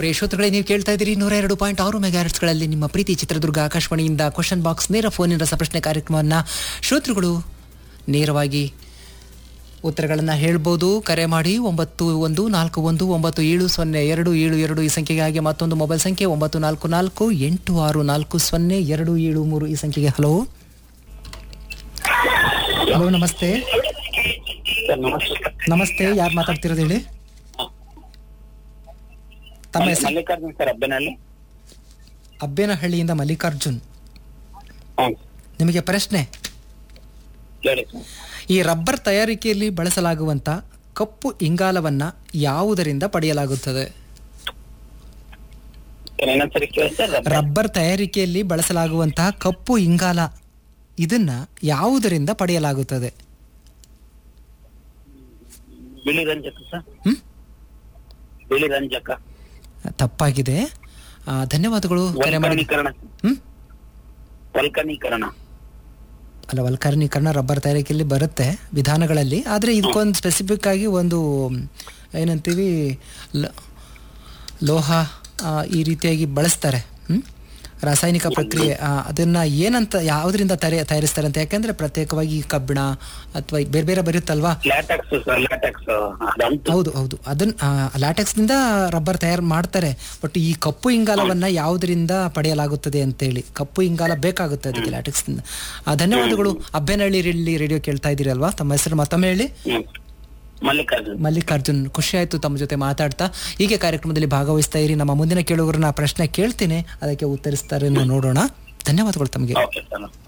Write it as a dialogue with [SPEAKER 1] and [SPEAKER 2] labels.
[SPEAKER 1] ಪ್ರಿಯ ಶ್ರೋತೃಗಳೇ ನೀವು ಕೇಳ್ತಾ ಇದ್ದೀರಿ ನೂರ ಎರಡು ಪಾಯಿಂಟ್ ಆರು ಮೆಗಾಹರ್ಟ್ಸ್ಗಳಲ್ಲಿ ನಿಮ್ಮ ಪ್ರೀತಿ ಚಿತ್ರದುರ್ಗ ಆಕಾಶವಾಣಿಯಿಂದ ಕ್ವಶನ್ ಬಾಕ್ಸ್ ನೇರ ಫೋನಿನ ರಸಪ್ರಶ್ನೆ ಕಾರ್ಯಕ್ರಮವನ್ನು ಶ್ರೋತೃಗಳು ನೇರವಾಗಿ ಉತ್ತರಗಳನ್ನು ಹೇಳ್ಬೋದು ಕರೆ ಮಾಡಿ ಒಂಬತ್ತು ಒಂದು ನಾಲ್ಕು ಒಂದು ಒಂಬತ್ತು ಏಳು ಸೊನ್ನೆ ಎರಡು ಏಳು ಎರಡು ಈ ಸಂಖ್ಯೆಗೆ ಹಾಗೆ ಮತ್ತೊಂದು ಮೊಬೈಲ್ ಸಂಖ್ಯೆ ಒಂಬತ್ತು ನಾಲ್ಕು ನಾಲ್ಕು ಎಂಟು ಆರು ನಾಲ್ಕು ಸೊನ್ನೆ ಎರಡು ಏಳು ಮೂರು ಈ ಸಂಖ್ಯೆಗೆ ಹಲೋ ಹಲೋ ನಮಸ್ತೆ
[SPEAKER 2] ಸರ್ ನಮಸ್ತೆ
[SPEAKER 1] ನಮಸ್ತೆ ಯಾರು ಮಾತಾಡ್ತಿರೋದು ಹೇಳಿ ತಮ್ಮ ಹೆಸರು
[SPEAKER 2] ಮಲ್ಲಿಕಾರ್ಜುನ್ ಸರ್ ಅಬ್ಬನಲ್ಲಿ
[SPEAKER 1] ಅಬ್ಬೇನಹಳ್ಳಿಯಿಂದ ಮಲ್ಲಿಕಾರ್ಜುನ್
[SPEAKER 2] ಹ್ಞೂ
[SPEAKER 1] ನಿಮಗೆ ಪ್ರಶ್ನೆ
[SPEAKER 2] ಹೇಳಿ ಸರ್
[SPEAKER 1] ಈ ರಬ್ಬರ್ ತಯಾರಿಕೆಯಲ್ಲಿ ಬಳಸಲಾಗುವಂತ ಕಪ್ಪು ಇಂಗಾಲವನ್ನ ಯಾವುದರಿಂದ ಪಡೆಯಲಾಗುತ್ತದೆ
[SPEAKER 2] ಸರ್ ಇನ್ನೊಂದ್ಸರಿ ಕೇಳಿ ಸರ್ ರಬ್ಬರ್
[SPEAKER 1] ರಬ್ಬರ್ ತಯಾರಿಕೆಯಲ್ಲಿ ಬಳಸಲಾಗುವಂತಹ ಕಪ್ಪು ಇಂಗಾಲ ಇದನ್ನ ಯಾವುದರಿಂದ ಪಡೆಯಲಾಗುತ್ತದೆ
[SPEAKER 2] ಬಿಳಿ ರಂಜಕ ಸರ್
[SPEAKER 1] ಹ್ಮ್
[SPEAKER 2] ಬಿಳಿ ರಂಜಕ
[SPEAKER 1] ತಪ್ಪಾಗಿದೆ ಆ, ಧನ್ಯವಾದಗಳು ಕರೆ ಮಾಡಿ
[SPEAKER 2] ವಲ್ಕನೀಕರಣ
[SPEAKER 1] ಹ್ಮ್
[SPEAKER 2] ವಲ್ಕನೀಕರಣ
[SPEAKER 1] ಅಲ್ಲ ವಲ್ಕರಣೀಕರಣ ರಬ್ಬರ್ ತಯಾರಿಕೆಯಲ್ಲಿ ಬರುತ್ತೆ ವಿಧಾನಗಳಲ್ಲಿ ಆದರೆ ಇದಕ್ಕೊಂದು ಸ್ಪೆಸಿಫಿಕ್ ಆಗಿ ಒಂದು ಮ್, ಏನಂತೀವಿ ಲ- ಲೋಹ ಆ, ಈ ರೀತಿಯಾಗಿ ಬಳಸ್ತಾರೆ ಹ್ಮ್? ರಾಸಾಯನಿಕ ಪ್ರಕ್ರಿಯೆ ಆ, ಅದನ್ನ ಏನಂತ ಯಾವುದರಿಂದ ತಯಾರಿ ತಯಾರಿಸ್ತಾರೆ ಅಂತ ಯಾಕಂದ್ರೆ ಪ್ರತ್ಯೇಕವಾಗಿ ಕಬ್ಬಿಣ ಅಥವಾ ಬೇರೆ ಬೇರೆ ಬರುತ್ತಲ್ವಾ
[SPEAKER 2] ಲ್ಯಾಟೆಕ್ಸ್ ಸರ್ ಲ್ಯಾಟೆಕ್ಸ್ ಅದಂತೂ
[SPEAKER 1] ಹೌದು ಹೌದು ಅದನ್ನ ಲ್ಯಾಟೆಕ್ಸ್ ನಿಂದ ರಬ್ಬರ್ ತಯಾರು ಮಾಡ್ತಾರೆ ಬಟ್ ಈ ಕಪ್ಪು ಇಂಗಾಲವನ್ನ ಯಾವುದರಿಂದ ಪಡೆಯಲಾಗುತ್ತದೆ ಅಂತೇಳಿ ಕಪ್ಪು ಇಂಗಾಲ ಬೇಕಾಗುತ್ತೆ ಅದಕ್ಕೆ ಲ್ಯಾಟೆಕ್ಸ್ ನಿಂದ ಆ, ಧನ್ಯವಾದಗಳು ಅಬ್ಬೆನಹಳ್ಳಿ ರೇಡಿಯೋ ಕೇಳ್ತಾ ಇದ್ದೀರಲ್ವಾ ತಮ್ಮ ಹೆಸರು ಮತ್ತೊಮ್ಮೆ ಹೇಳಿ
[SPEAKER 2] ಹ್ಮ್ ಮಲ್ಲಿಕಾರ್ಜುನ್
[SPEAKER 1] ಮಲ್ಲಿಕಾರ್ಜುನ್ ಖುಷಿ ಆಯ್ತು ತಮ್ಮ ಜೊತೆ ಮಾತಾಡ್ತಾ ಹೀಗೆ ಕಾರ್ಯಕ್ರಮದಲ್ಲಿ ಭಾಗವಹಿಸ್ತಾ ಇರಿ ನಮ್ಮ ಮುಂದಿನ ಕೇಳುಗರನ್ನ ಪ್ರಶ್ನೆ ಕೇಳ್ತೀನಿ ಅದಕ್ಕೆ ಉತ್ತರಿಸ್ತಾರೆ ನೋಡೋಣ ಧನ್ಯವಾದಗಳು ತಮಗೆ
[SPEAKER 2] ಓಕೆ ಸರ್